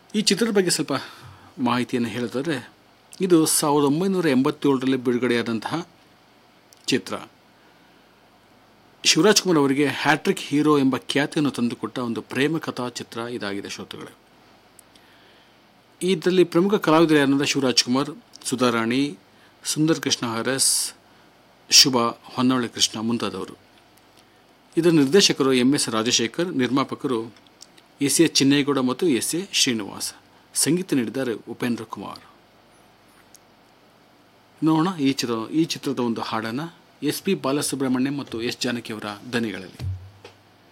ಈ ಚಿತ್ರದ ಬಗ್ಗೆ ಸ್ವಲ್ಪ ಮಾಹಿತಿಯನ್ನು ಹೇಳೋದಾದರೆ ಇದು ಸಾವಿರದ ಒಂಬೈನೂರ ಎಂಬತ್ತೇಳರಲ್ಲಿ ಬಿಡುಗಡೆಯಾದಂತಹ ಚಿತ್ರ ಶಿವರಾಜ್ ಕುಮಾರ್ ಅವರಿಗೆ ಹ್ಯಾಟ್ರಿಕ್ ಹೀರೋ ಎಂಬ ಖ್ಯಾತಿಯನ್ನು ತಂದುಕೊಟ್ಟ ಒಂದು ಪ್ರೇಮ ಕಥಾ ಚಿತ್ರ ಇದಾಗಿದೆ ಶ್ರೋತೃಗಳೇ ಇದರಲ್ಲಿ ಪ್ರಮುಖ ಕಲಾವಿದರು ಯಾರಂದರೆ ಶಿವರಾಜ್ ಕುಮಾರ್ ಸುಧಾರಾಣಿ ಸುಂದರ್ ಕೃಷ್ಣ ಹರಸ್ ಶುಭ ಹೊನ್ನವಳ್ಳಿ ಕೃಷ್ಣ ಮುಂತಾದವರು ಇದರ ನಿರ್ದೇಶಕರು ಎಂ ಎಸ್ ರಾಜಶೇಖರ್ ನಿರ್ಮಾಪಕರು ಎಸ್ ಎ ಚಿನ್ನೇಗೌಡ ಮತ್ತು ಎಸ್ ಎ ಶ್ರೀನಿವಾಸ್ ಸಂಗೀತ ನೀಡಿದ್ದಾರೆ ಉಪೇಂದ್ರ ಕುಮಾರ್ ನೋಡೋಣ ಈ ಚಿತ್ರ ಈ ಚಿತ್ರದ ಒಂದು ಹಾಡನ್ನು ಎಸ್ ಪಿ ಬಾಲಸುಬ್ರಹ್ಮಣ್ಯಂ ಮತ್ತು ಎಸ್ ಜಾನಕಿಯವರ ದನಿಗಳಲ್ಲಿ